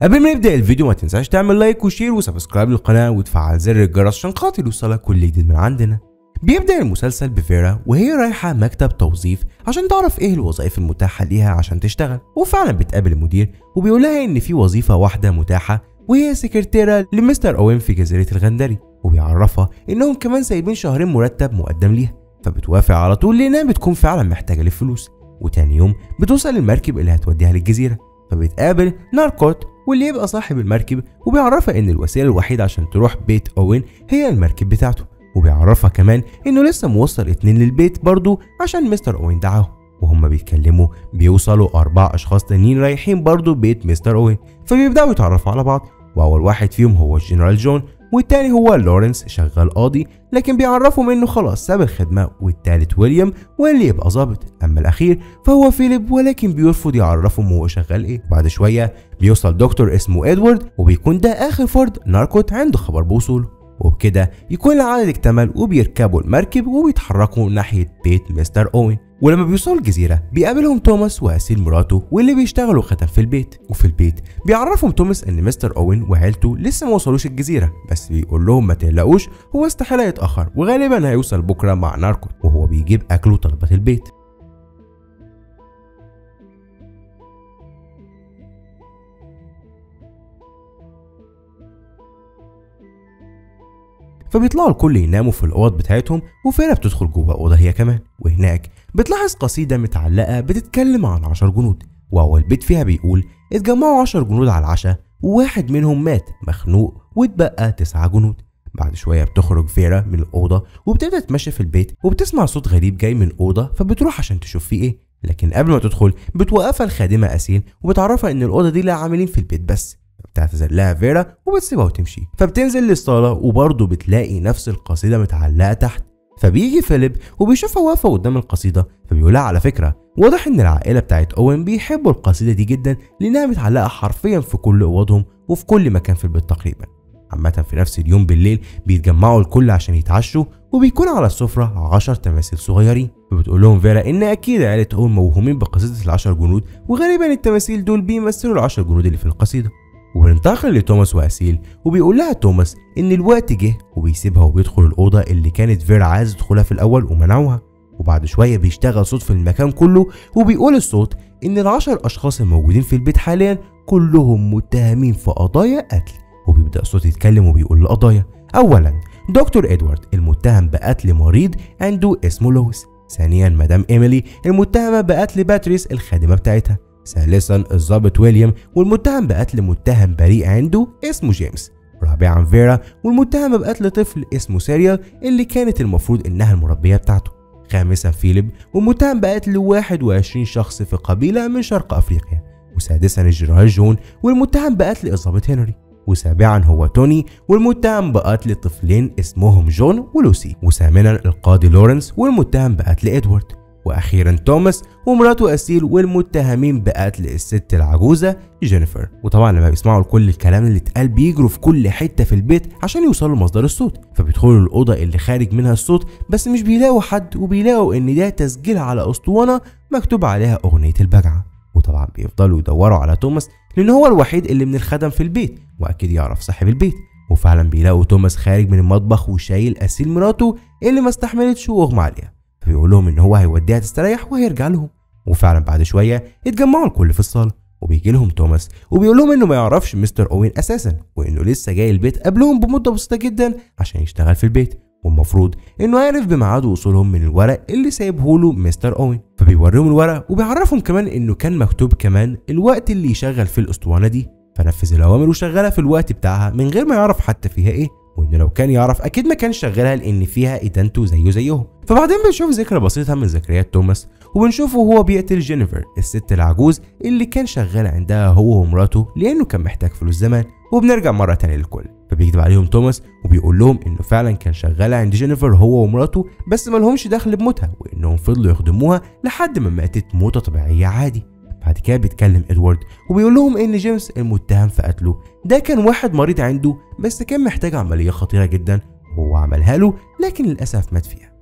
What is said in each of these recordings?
قبل ما نبدا الفيديو ما تنساش تعمل لايك وشير وسبسكرايب للقناه وتفعل زر الجرس عشان خاطر يوصلك كل جديد من عندنا بيبدا المسلسل بفيرا وهي رايحه مكتب توظيف عشان تعرف ايه الوظائف المتاحه ليها عشان تشتغل وفعلا بتقابل المدير وبيقول لها ان في وظيفه واحده متاحه وهي سكرتيره لمستر اوين في جزيره الغندري وبيعرفها انهم كمان سايبين شهرين مرتب مقدم ليها فبتوافق على طول لانها بتكون فعلا محتاجه للفلوس وتاني يوم بتوصل المركب اللي هتوديها للجزيره فبتقابل ناركوت واللي يبقى صاحب المركب وبيعرفها ان الوسيله الوحيده عشان تروح بيت اوين هي المركب بتاعته وبيعرفها كمان انه لسه موصل اتنين للبيت برضه عشان مستر اوين دعاهم وهما بيتكلموا بيوصلوا اربع اشخاص تانيين رايحين برضه بيت مستر اوين فبيبداوا يتعرفوا على بعض واول واحد فيهم هو الجنرال جون والتاني هو لورنس شغال قاضي لكن بيعرفهم انه خلاص ساب الخدمة والتالت ويليام واللي يبقى ظابط اما الاخير فهو فيليب ولكن بيرفض يعرفهم هو شغال ايه بعد شوية بيوصل دكتور اسمه ادوارد وبيكون ده اخر فرد ناركوت عنده خبر بوصوله وبكده يكون العدد اكتمل وبيركبوا المركب وبيتحركوا ناحية بيت مستر اوين ولما بيوصلوا الجزيرة بيقابلهم توماس وأسيل مراته واللي بيشتغلوا خدم في البيت وفي البيت بيعرفهم توماس ان مستر اوين وعيلته لسه ما وصلوش الجزيرة بس بيقول لهم ما تقلقوش هو استحالة يتأخر وغالبا هيوصل بكرة مع ناركوت وهو بيجيب أكل وطلبات البيت فبيطلعوا الكل يناموا في الاوض بتاعتهم وفيرا بتدخل جوه اوضه هي كمان وهناك بتلاحظ قصيده متعلقه بتتكلم عن عشر جنود واول بيت فيها بيقول اتجمعوا عشر جنود على العشاء وواحد منهم مات مخنوق واتبقى تسعة جنود بعد شوية بتخرج فيرا من الأوضة وبتبدأ تمشي في البيت وبتسمع صوت غريب جاي من الأوضة فبتروح عشان تشوف فيه إيه لكن قبل ما تدخل بتوقفها الخادمة أسيل وبتعرفها إن الأوضة دي لها عاملين في البيت بس بتعتذر لها فيرا وبتسيبها وتمشي فبتنزل للصالة وبرضه بتلاقي نفس القصيدة متعلقة تحت فبيجي فيليب وبيشوفها واقفة قدام القصيدة فبيقولها على فكرة واضح ان العائلة بتاعت اوين بيحبوا القصيدة دي جدا لانها متعلقة حرفيا في كل اوضهم وفي كل مكان في البيت تقريبا عامة في نفس اليوم بالليل بيتجمعوا الكل عشان يتعشوا وبيكون على السفرة عشر تماثيل صغيرين وبتقول لهم فيرا ان اكيد عيلة اوين موهومين بقصيدة العشر جنود وغالبا التماثيل دول بيمثلوا العشر جنود اللي في القصيدة وبننتقل لتوماس واسيل وبيقول لها توماس ان الوقت جه وبيسيبها وبيدخل الاوضه اللي كانت فيرا عايزه تدخلها في الاول ومنعوها وبعد شويه بيشتغل صوت في المكان كله وبيقول الصوت ان العشر اشخاص الموجودين في البيت حاليا كلهم متهمين في قضايا قتل وبيبدا الصوت يتكلم وبيقول القضايا اولا دكتور ادوارد المتهم بقتل مريض عنده اسمه لويس ثانيا مدام ايميلي المتهمه بقتل باتريس الخادمه بتاعتها ثالثا الضابط ويليام والمتهم بقتل متهم بريء عنده اسمه جيمس رابعا فيرا والمتهمة بقتل طفل اسمه سيريال اللي كانت المفروض انها المربية بتاعته خامسا فيليب والمتهم بقتل 21 شخص في قبيلة من شرق افريقيا وسادسا الجنرال جون والمتهم بقتل الضابط هنري وسابعا هو توني والمتهم بقتل طفلين اسمهم جون ولوسي وثامنا القاضي لورنس والمتهم بقتل ادوارد واخيرا توماس ومراته اسيل والمتهمين بقتل الست العجوزه جينيفر وطبعا لما بيسمعوا كل الكلام اللي اتقال بيجروا في كل حته في البيت عشان يوصلوا لمصدر الصوت فبيدخلوا الاوضه اللي خارج منها الصوت بس مش بيلاقوا حد وبيلاقوا ان ده تسجيل على اسطوانه مكتوب عليها اغنيه البجعه وطبعا بيفضلوا يدوروا على توماس لان هو الوحيد اللي من الخدم في البيت واكيد يعرف صاحب البيت وفعلا بيلاقوا توماس خارج من المطبخ وشايل اسيل مراته اللي ما استحملتش واغمى عليها فبيقول لهم ان هو هيوديها تستريح وهيرجع لهم وفعلا بعد شويه اتجمعوا الكل في الصاله وبيجي لهم توماس وبيقول لهم انه ما يعرفش مستر اوين اساسا وانه لسه جاي البيت قبلهم بمده بسيطه جدا عشان يشتغل في البيت والمفروض انه عارف بميعاد وصولهم من الورق اللي سايبه له مستر اوين فبيوريهم الورق وبيعرفهم كمان انه كان مكتوب كمان الوقت اللي يشغل فيه الاسطوانه دي فنفذ الاوامر وشغلها في الوقت بتاعها من غير ما يعرف حتى فيها ايه وانه لو كان يعرف اكيد ما كانش شغلها لان فيها ادانته زيه زيهم فبعدين بنشوف ذكرى بسيطه من ذكريات توماس وبنشوفه وهو بيقتل جينيفر الست العجوز اللي كان شغال عندها هو ومراته لانه كان محتاج فلوس زمان وبنرجع مره تانية للكل فبيكذب عليهم توماس وبيقول لهم انه فعلا كان شغال عند جينيفر هو ومراته بس ما لهمش دخل بموتها وانهم فضلوا يخدموها لحد ما ماتت موته طبيعيه عادي بعد كده بيتكلم ادوارد وبيقول لهم ان جيمس المتهم في قتله ده كان واحد مريض عنده بس كان محتاج عمليه خطيره جدا وهو عملها له لكن للاسف مات فيها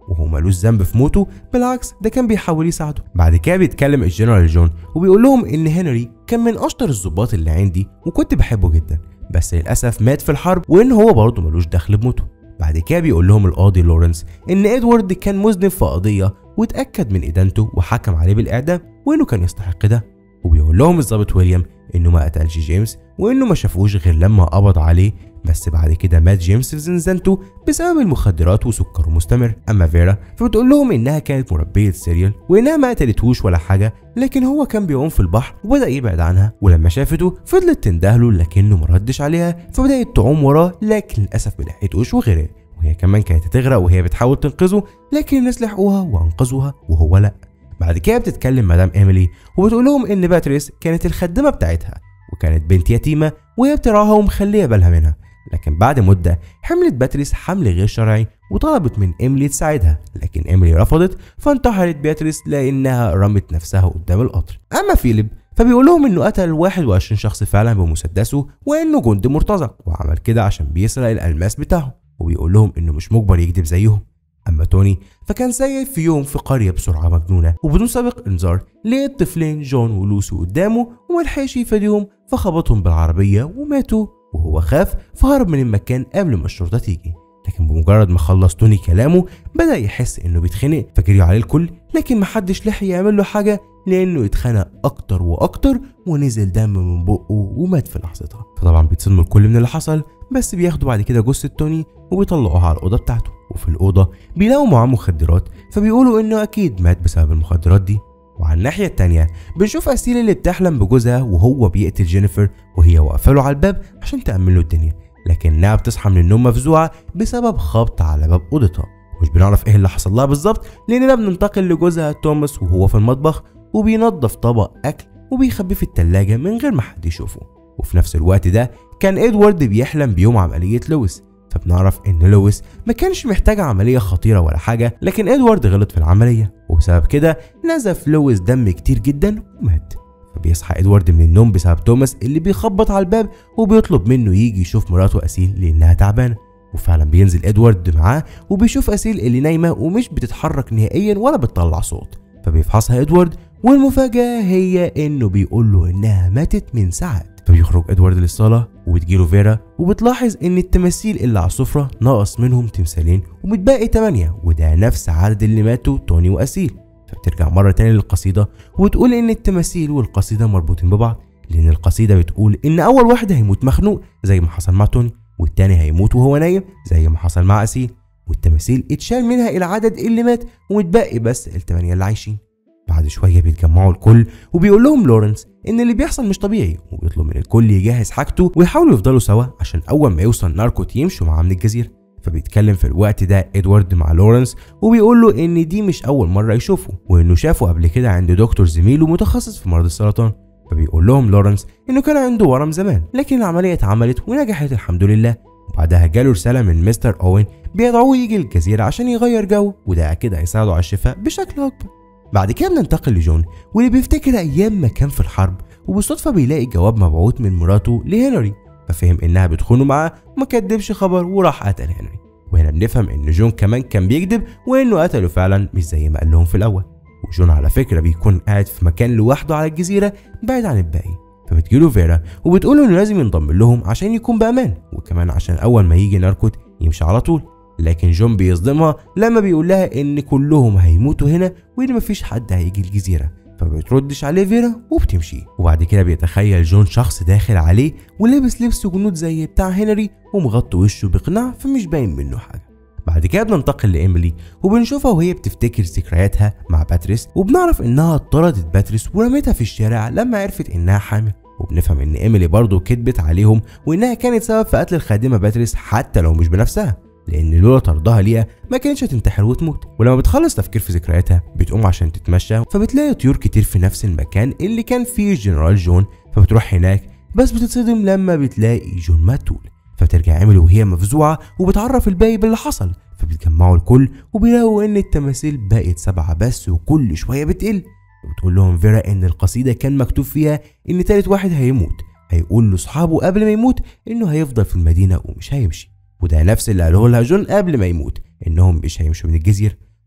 وهو ملوش ذنب في موته بالعكس ده كان بيحاول يساعده بعد كده بيتكلم الجنرال جون وبيقول لهم ان هنري كان من اشطر الضباط اللي عندي وكنت بحبه جدا بس للاسف مات في الحرب وان هو برضه ملوش دخل بموته بعد كده بيقول لهم القاضي لورنس ان ادوارد كان مذنب في قضيه واتاكد من ادانته وحكم عليه بالاعدام وانه كان يستحق ده وبيقول لهم الضابط ويليام انه ما قتلش جيمس وانه ما شافوش غير لما قبض عليه بس بعد كده مات جيمس في زنزانته بسبب المخدرات وسكره مستمر اما فيرا فبتقول لهم انها كانت مربيه سيريال وانها ما قتلتهوش ولا حاجه لكن هو كان بيعوم في البحر وبدا يبعد عنها ولما شافته فضلت تندهله لكنه ما ردش عليها فبدات تعوم وراه لكن للاسف ما لحقتوش وغرق وهي كمان كانت هتغرق وهي بتحاول تنقذه لكن الناس لحقوها وانقذوها وهو لا بعد كده بتتكلم مدام ايميلي وبتقول لهم ان باتريس كانت الخدامه بتاعتها وكانت بنت يتيمه وهي بتراها ومخليه بالها منها لكن بعد مدة حملت باتريس حمل غير شرعي وطلبت من إيميلي تساعدها لكن إيميلي رفضت فانتحرت باتريس لأنها رمت نفسها قدام القطر أما فيليب فبيقول لهم انه قتل 21 شخص فعلا بمسدسه وانه جندي مرتزق وعمل كده عشان بيسرق الالماس بتاعهم وبيقول لهم انه مش مجبر يكذب زيهم اما توني فكان سايق في يوم في قريه بسرعه مجنونه وبدون سابق انذار لقى الطفلين جون ولوسي قدامه وملحقش يفاديهم فخبطهم بالعربيه وماتوا وهو خاف فهرب من المكان قبل ما الشرطه تيجي لكن بمجرد ما خلص توني كلامه بدا يحس انه بيتخنق فجري عليه الكل لكن محدش لحق يعمل له حاجه لانه اتخنق اكتر واكتر ونزل دم من بقه ومات في لحظتها فطبعا بيتصدموا الكل من اللي حصل بس بياخدوا بعد كده جثه توني وبيطلعوها على الاوضه بتاعته وفي الاوضه بيلاقوا معاه مخدرات فبيقولوا انه اكيد مات بسبب المخدرات دي وعلى الناحية التانية بنشوف أسيل اللي بتحلم بجوزها وهو بيقتل جينيفر وهي واقفة له على الباب عشان تأمن له الدنيا لكنها بتصحى من النوم مفزوعة بسبب خبط على باب أوضتها مش بنعرف ايه اللي حصل لها بالظبط لاننا بننتقل لجوزها توماس وهو في المطبخ وبينظف طبق اكل وبيخبيه في التلاجة من غير ما حد يشوفه وفي نفس الوقت ده كان ادوارد بيحلم بيوم عملية لويس فبنعرف ان لويس ما كانش محتاج عملية خطيرة ولا حاجة لكن ادوارد غلط في العملية وبسبب كده نزف لويس دم كتير جدا ومات فبيصحى ادوارد من النوم بسبب توماس اللي بيخبط على الباب وبيطلب منه يجي يشوف مراته اسيل لانها تعبانه وفعلا بينزل ادوارد معاه وبيشوف اسيل اللي نايمه ومش بتتحرك نهائيا ولا بتطلع صوت فبيفحصها ادوارد والمفاجاه هي انه بيقول له انها ماتت من ساعات فبيخرج ادوارد للصاله وبتجيله فيرا وبتلاحظ ان التماثيل اللي على السفره ناقص منهم تمثالين ومتبقي 8 وده نفس عدد اللي ماتوا توني واسيل فبترجع مرة تانية للقصيدة وتقول إن التماثيل والقصيدة مربوطين ببعض لأن القصيدة بتقول إن أول واحد هيموت مخنوق زي ما حصل مع توني والتاني هيموت وهو نايم زي ما حصل مع أسيل والتماثيل اتشال منها العدد اللي مات ومتبقي بس التمانية اللي عايشين بعد شوية بيتجمعوا الكل وبيقول لهم لورنس إن اللي بيحصل مش طبيعي وبيطلب من الكل يجهز حاجته ويحاولوا يفضلوا سوا عشان أول ما يوصل ناركوت يمشوا معاه من الجزيرة فبيتكلم في الوقت ده ادوارد مع لورنس وبيقول له ان دي مش اول مره يشوفه وانه شافه قبل كده عند دكتور زميله متخصص في مرض السرطان فبيقول لهم لورنس انه كان عنده ورم زمان لكن العمليه اتعملت ونجحت الحمد لله وبعدها جاله رساله من مستر اوين بيدعوه يجي الجزيره عشان يغير جو وده اكيد هيساعده على الشفاء بشكل اكبر بعد كده بننتقل لجون واللي بيفتكر ايام ما كان في الحرب وبالصدفه بيلاقي جواب مبعوث من مراته لهنري ففهم انها بتخونه معاه وما كدبش خبر وراح قتل هنري وهنا بنفهم ان جون كمان كان بيكذب وانه قتله فعلا مش زي ما قال لهم في الاول وجون على فكره بيكون قاعد في مكان لوحده على الجزيره بعيد عن الباقي فبتجيله فيرا وبتقوله انه لازم ينضم لهم عشان يكون بامان وكمان عشان اول ما يجي ناركوت يمشي على طول لكن جون بيصدمها لما بيقول لها ان كلهم هيموتوا هنا وان مفيش حد هيجي الجزيره فبتردش عليه فيرا وبتمشي وبعد كده بيتخيل جون شخص داخل عليه ولابس لبس جنود زي بتاع هنري ومغطي وشه بقناع فمش باين منه حاجه بعد كده بننتقل لإيميلي وبنشوفها وهي بتفتكر ذكرياتها مع باتريس وبنعرف إنها طردت باتريس ورمتها في الشارع لما عرفت إنها حامل وبنفهم إن إيميلي برضه كدبت عليهم وإنها كانت سبب في قتل الخادمة باتريس حتى لو مش بنفسها لان لولا طردها ليها ما كانتش هتنتحر وتموت ولما بتخلص تفكير في ذكرياتها بتقوم عشان تتمشى فبتلاقي طيور كتير في نفس المكان اللي كان فيه الجنرال جون فبتروح هناك بس بتتصدم لما بتلاقي جون مقتول فبترجع ايميلي وهي مفزوعه وبتعرف الباقي باللي حصل فبيتجمعوا الكل وبيلاقوا ان التماثيل بقت سبعه بس وكل شويه بتقل وبتقول لهم فيرا ان القصيده كان مكتوب فيها ان تالت واحد هيموت هيقول لاصحابه قبل ما يموت انه هيفضل في المدينه ومش هيمشي وده نفس اللي قاله لها جون قبل ما يموت انهم مش هيمشوا من الجزيره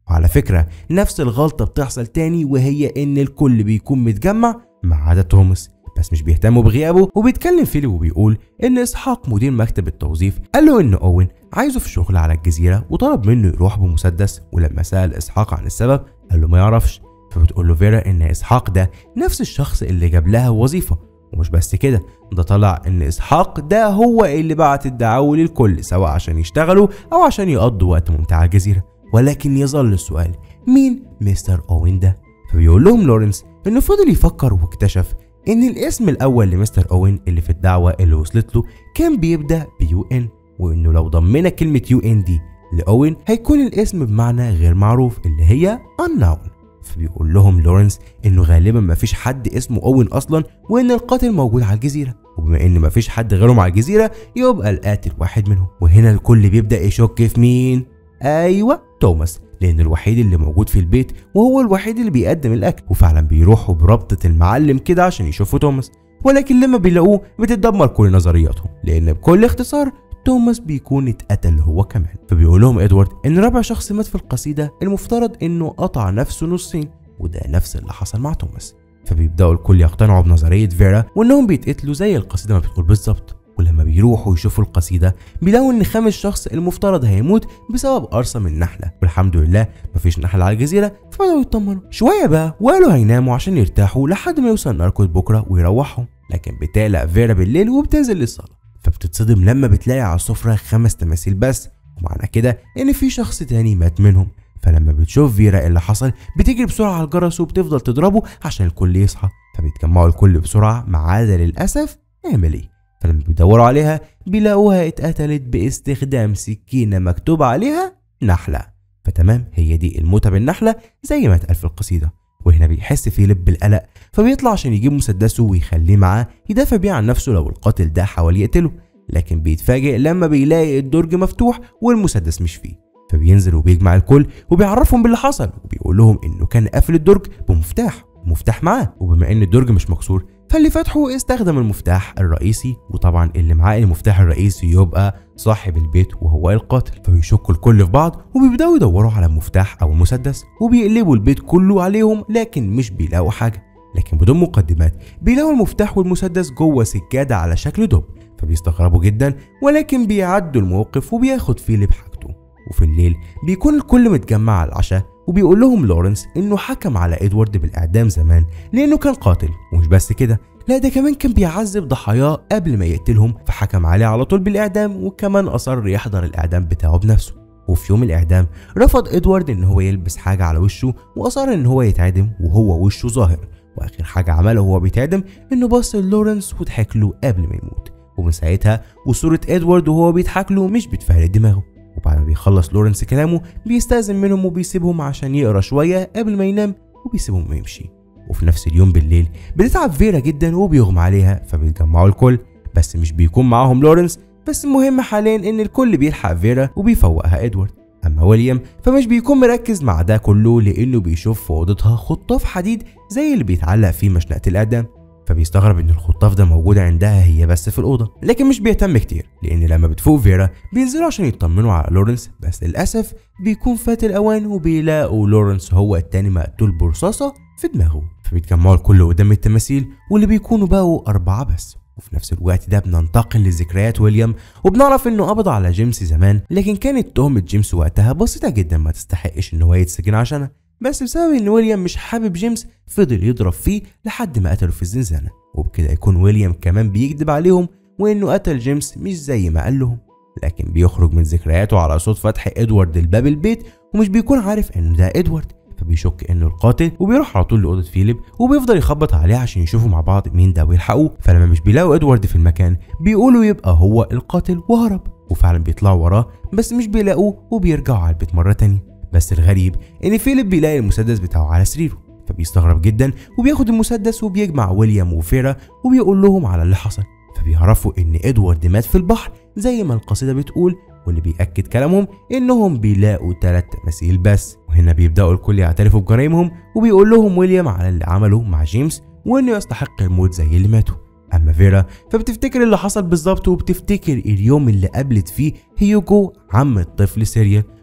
وعلى فكرة نفس الغلطة بتحصل تاني وهي إن الكل بيكون متجمع ما عدا توماس بس مش بيهتموا بغيابه وبيتكلم فيليب وبيقول إن إسحاق مدير مكتب التوظيف قال له إن أوين عايزه في شغل على الجزيرة وطلب منه يروح بمسدس ولما سأل إسحاق عن السبب قال له ما يعرفش فبتقول له فيرا إن إسحاق ده نفس الشخص اللي جاب لها وظيفة ومش بس كده ده طلع ان اسحاق ده هو اللي بعت الدعاوى للكل سواء عشان يشتغلوا او عشان يقضوا وقت ممتع على الجزيره ولكن يظل السؤال مين مستر اوين ده فبيقول لهم لورنس انه فضل يفكر واكتشف ان الاسم الاول لمستر اوين اللي في الدعوه اللي وصلت له كان بيبدا بيو ان وانه لو ضمنا كلمه يو ان دي لاوين هيكون الاسم بمعنى غير معروف اللي هي unknown فبيقول لهم لورنس انه غالبا مفيش حد اسمه اوين اصلا وان القاتل موجود على الجزيره وبما ان مفيش حد غيرهم على الجزيره يبقى القاتل واحد منهم وهنا الكل بيبدا يشك في مين ايوه توماس لان الوحيد اللي موجود في البيت وهو الوحيد اللي بيقدم الاكل وفعلا بيروحوا بربطه المعلم كده عشان يشوفوا توماس ولكن لما بيلاقوه بتتدمر كل نظرياتهم لان بكل اختصار توماس بيكون اتقتل هو كمان فبيقول لهم ادوارد ان رابع شخص مات في القصيده المفترض انه قطع نفسه نصين وده نفس اللي حصل مع توماس فبيبداوا الكل يقتنعوا بنظريه فيرا وانهم بيتقتلوا زي القصيده ما بتقول بالظبط ولما بيروحوا يشوفوا القصيده بيلاقوا ان خامس شخص المفترض هيموت بسبب قرصه من نحله والحمد لله مفيش نحل على الجزيره فبداوا يطمنوا شويه بقى وقالوا هيناموا عشان يرتاحوا لحد ما يوصل ناركوت بكره ويروحهم لكن بتقلق فيرا بالليل وبتنزل للصاله فبتتصدم لما بتلاقي على السفرة خمس تماثيل بس ومعنى كده إن في شخص تاني مات منهم فلما بتشوف فيرا اللي حصل بتجري بسرعة على الجرس وبتفضل تضربه عشان الكل يصحى فبيتجمعوا الكل بسرعة ما عدا للأسف إيميلي فلما بيدوروا عليها بيلاقوها اتقتلت باستخدام سكينة مكتوب عليها نحلة فتمام هي دي الموتة بالنحلة زي ما اتقال في القصيدة وهنا بيحس فيليب بالقلق فبيطلع عشان يجيب مسدسه ويخليه معاه يدافع بيه عن نفسه لو القاتل ده حاول يقتله لكن بيتفاجئ لما بيلاقي الدرج مفتوح والمسدس مش فيه فبينزل وبيجمع الكل وبيعرفهم باللي حصل وبيقول لهم انه كان قافل الدرج بمفتاح ومفتاح معاه وبما ان الدرج مش مكسور فاللي فتحه استخدم المفتاح الرئيسي وطبعا اللي معاه المفتاح الرئيسي يبقى صاحب البيت وهو القاتل فبيشكوا الكل في بعض وبيبداوا يدوروا على المفتاح او المسدس وبيقلبوا البيت كله عليهم لكن مش بيلاقوا حاجه لكن بدون مقدمات بيلاقوا المفتاح والمسدس جوه سجاده على شكل دب فبيستغربوا جدا ولكن بيعدوا الموقف وبياخد فيليب حاجته وفي الليل بيكون الكل متجمع على العشاء وبيقول لهم لورنس انه حكم على ادوارد بالاعدام زمان لانه كان قاتل ومش بس كده لا ده كمان كان بيعذب ضحاياه قبل ما يقتلهم فحكم عليه على طول بالاعدام وكمان اصر يحضر الاعدام بتاعه بنفسه وفي يوم الاعدام رفض ادوارد ان هو يلبس حاجه على وشه واصر ان هو يتعدم وهو وشه ظاهر واخر حاجه عملها وهو بيتعدم انه بص لورنس وضحك له قبل ما يموت ومن ساعتها وصوره ادوارد وهو بيضحك له مش بتفارق دماغه وبعد ما بيخلص لورنس كلامه بيستأذن منهم وبيسيبهم عشان يقرا شوية قبل ما ينام وبيسيبهم ويمشي وفي نفس اليوم بالليل بتتعب فيرا جدا وبيغمى عليها فبيتجمعوا الكل بس مش بيكون معاهم لورنس بس المهم حاليا ان الكل بيلحق فيرا وبيفوقها ادوارد اما ويليام فمش بيكون مركز مع ده كله لانه بيشوف في اوضتها خطاف حديد زي اللي بيتعلق فيه مشنقه الاعدام فبيستغرب ان الخطاف ده موجود عندها هي بس في الاوضه لكن مش بيهتم كتير لان لما بتفوق فيرا بينزلوا عشان يطمنوا على لورنس بس للاسف بيكون فات الاوان وبيلاقوا لورنس هو التاني مقتول برصاصه في دماغه فبيتجمعوا الكل قدام التماثيل واللي بيكونوا بقوا اربعه بس وفي نفس الوقت ده بننتقل لذكريات ويليام وبنعرف انه قبض على جيمس زمان لكن كانت تهمة جيمس وقتها بسيطة جدا ما تستحقش ان هو يتسجن عشانها بس بسبب ان ويليام مش حابب جيمس فضل يضرب فيه لحد ما قتله في الزنزانة وبكده يكون ويليام كمان بيكذب عليهم وانه قتل جيمس مش زي ما قال لهم لكن بيخرج من ذكرياته على صوت فتح ادوارد الباب البيت ومش بيكون عارف انه ده ادوارد فبيشك انه القاتل وبيروح على طول لاوضه فيليب وبيفضل يخبط عليه عشان يشوفوا مع بعض مين ده ويلحقوه فلما مش بيلاقوا ادوارد في المكان بيقولوا يبقى هو القاتل وهرب وفعلا بيطلعوا وراه بس مش بيلاقوه وبيرجعوا على البيت مره تانية بس الغريب ان فيليب بيلاقي المسدس بتاعه على سريره فبيستغرب جدا وبياخد المسدس وبيجمع ويليام وفيرا وبيقول لهم على اللي حصل فبيعرفوا ان ادوارد مات في البحر زي ما القصيده بتقول واللي بيأكد كلامهم انهم بيلاقوا ثلاث تماثيل بس وهنا بيبداوا الكل يعترفوا بجرائمهم وبيقول لهم ويليام على اللي عمله مع جيمس وانه يستحق الموت زي اللي ماتوا اما فيرا فبتفتكر اللي حصل بالظبط وبتفتكر اليوم اللي قابلت فيه هيوجو عم الطفل سيريال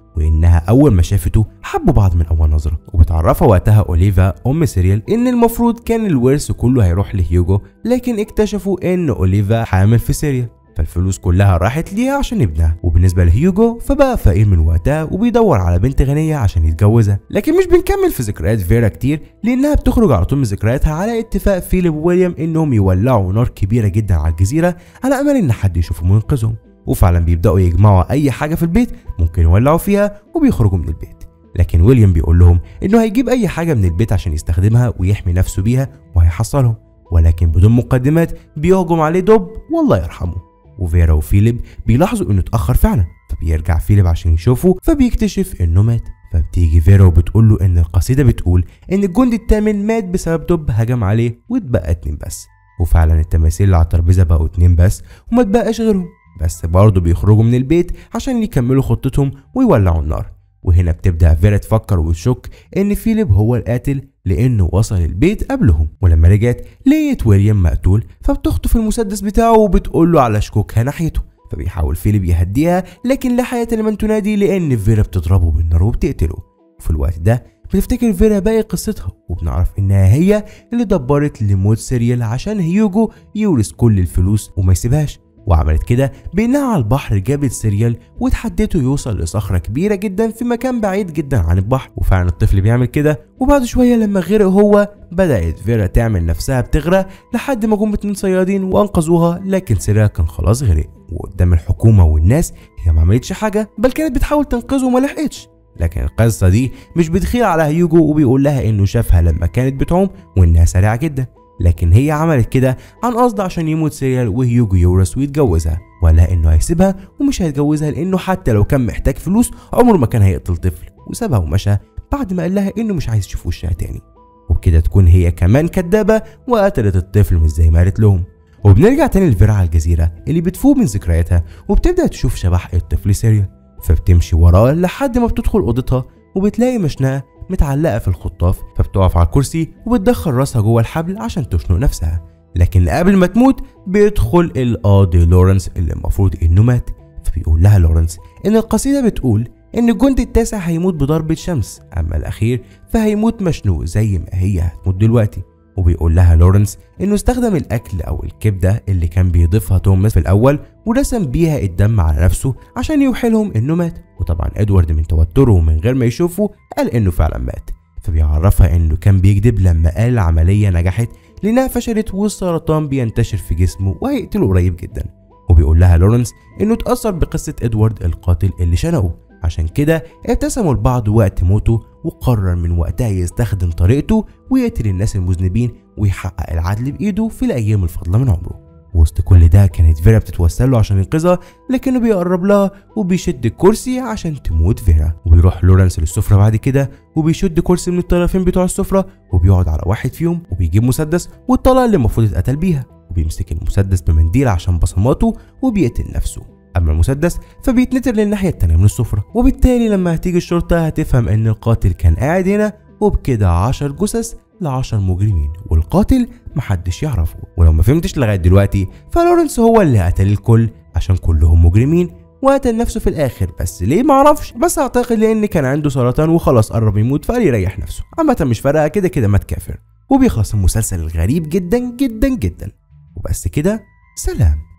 وانها اول ما شافته حبوا بعض من اول نظره وبتعرفها وقتها اوليفا ام سيريال ان المفروض كان الورث كله هيروح لهيوجو لكن اكتشفوا ان اوليفا حامل في سيريال فالفلوس كلها راحت ليها عشان ابنها وبالنسبه لهيوجو فبقى فقير من وقتها وبيدور على بنت غنيه عشان يتجوزها لكن مش بنكمل في ذكريات فيرا كتير لانها بتخرج على طول من ذكرياتها على اتفاق فيليب وويليام انهم يولعوا نار كبيره جدا على الجزيره على امل ان حد يشوفهم وينقذهم وفعلا بيبداوا يجمعوا اي حاجه في البيت ممكن يولعوا فيها وبيخرجوا من البيت لكن ويليام بيقول لهم انه هيجيب اي حاجه من البيت عشان يستخدمها ويحمي نفسه بيها وهيحصلهم ولكن بدون مقدمات بيهجم عليه دب والله يرحمه وفيرا وفيليب بيلاحظوا انه اتاخر فعلا فبيرجع فيليب عشان يشوفه فبيكتشف انه مات فبتيجي فيرا وبتقول له ان القصيده بتقول ان الجندي الثامن مات بسبب دب هجم عليه واتبقى اتنين بس وفعلا التماثيل اللي على الترابيزه بقوا اتنين بس وما اتبقاش غيرهم بس برضه بيخرجوا من البيت عشان يكملوا خطتهم ويولعوا النار وهنا بتبدأ فيرا تفكر وتشك إن فيليب هو القاتل لأنه وصل البيت قبلهم ولما رجعت لقيت ويليام مقتول فبتخطف المسدس بتاعه وبتقول له على شكوكها ناحيته فبيحاول فيليب يهديها لكن لا حياة لمن تنادي لأن فيرا بتضربه بالنار وبتقتله وفي الوقت ده بتفتكر فيرا باقي قصتها وبنعرف انها هي اللي دبرت لموت سيريال عشان هيوجو يورث كل الفلوس وما يسيبهاش وعملت كده بانها على البحر جابت سيريال وتحدته يوصل لصخره كبيره جدا في مكان بعيد جدا عن البحر وفعلا الطفل بيعمل كده وبعد شويه لما غرق هو بدات فيرا تعمل نفسها بتغرق لحد ما جم اتنين صيادين وانقذوها لكن سيريال كان خلاص غرق وقدام الحكومه والناس هي ما عملتش حاجه بل كانت بتحاول تنقذه وما لحقتش لكن القصه دي مش بتخيل على هيوجو وبيقول لها انه شافها لما كانت بتعوم وانها سريعه جدا لكن هي عملت كده عن قصد عشان يموت سيريال وهيوجو يورث ويتجوزها ولا انه هيسيبها ومش هيتجوزها لانه حتى لو كان محتاج فلوس عمره ما كان هيقتل طفل وسابها ومشى بعد ما قال لها انه مش عايز يشوف وشها تاني وبكده تكون هي كمان كدابه وقتلت الطفل مش زي ما قالت لهم وبنرجع تاني لفيرا على الجزيره اللي بتفوق من ذكرياتها وبتبدا تشوف شبح الطفل سيريال فبتمشي وراه لحد ما بتدخل اوضتها وبتلاقي مشنقه متعلقة في الخطاف فبتقف على الكرسي وبتدخل راسها جوه الحبل عشان تشنق نفسها لكن قبل ما تموت بيدخل القاضي لورنس اللي المفروض انه مات فبيقول لها لورنس ان القصيدة بتقول ان الجندي التاسع هيموت بضربة شمس اما الاخير فهيموت مشنوق زي ما هي هتموت دلوقتي وبيقول لها لورنس انه استخدم الاكل او الكبده اللي كان بيضيفها توماس في الاول ورسم بيها الدم على نفسه عشان يوحي لهم انه مات وطبعا ادوارد من توتره ومن غير ما يشوفه قال انه فعلا مات فبيعرفها انه كان بيكذب لما قال العمليه نجحت لانها فشلت والسرطان بينتشر في جسمه وهيقتله قريب جدا وبيقول لها لورنس انه اتاثر بقصه ادوارد القاتل اللي شنقه عشان كده ابتسموا لبعض وقت موته وقرر من وقتها يستخدم طريقته ويقتل الناس المذنبين ويحقق العدل بإيده في الأيام الفاضلة من عمره وسط كل ده كانت فيرا بتتوسل له عشان ينقذها لكنه بيقرب لها وبيشد الكرسي عشان تموت فيرا وبيروح لورنس للسفرة بعد كده وبيشد كرسي من الطرفين بتوع السفرة وبيقعد على واحد فيهم وبيجيب مسدس والطلقة اللي المفروض اتقتل بيها وبيمسك المسدس بمنديل عشان بصماته وبيقتل نفسه اما المسدس فبيتنتر للناحيه التانيه من السفره وبالتالي لما هتيجي الشرطه هتفهم ان القاتل كان قاعد هنا وبكده عشر جثث لعشر مجرمين والقاتل محدش يعرفه ولو ما فهمتش لغايه دلوقتي فلورنس هو اللي قتل الكل عشان كلهم مجرمين وقتل نفسه في الاخر بس ليه معرفش بس اعتقد لان كان عنده سرطان وخلاص قرب يموت فقال يريح نفسه عامه مش فارقه كده كده مات كافر وبيخلص المسلسل الغريب جدا جدا جدا وبس كده سلام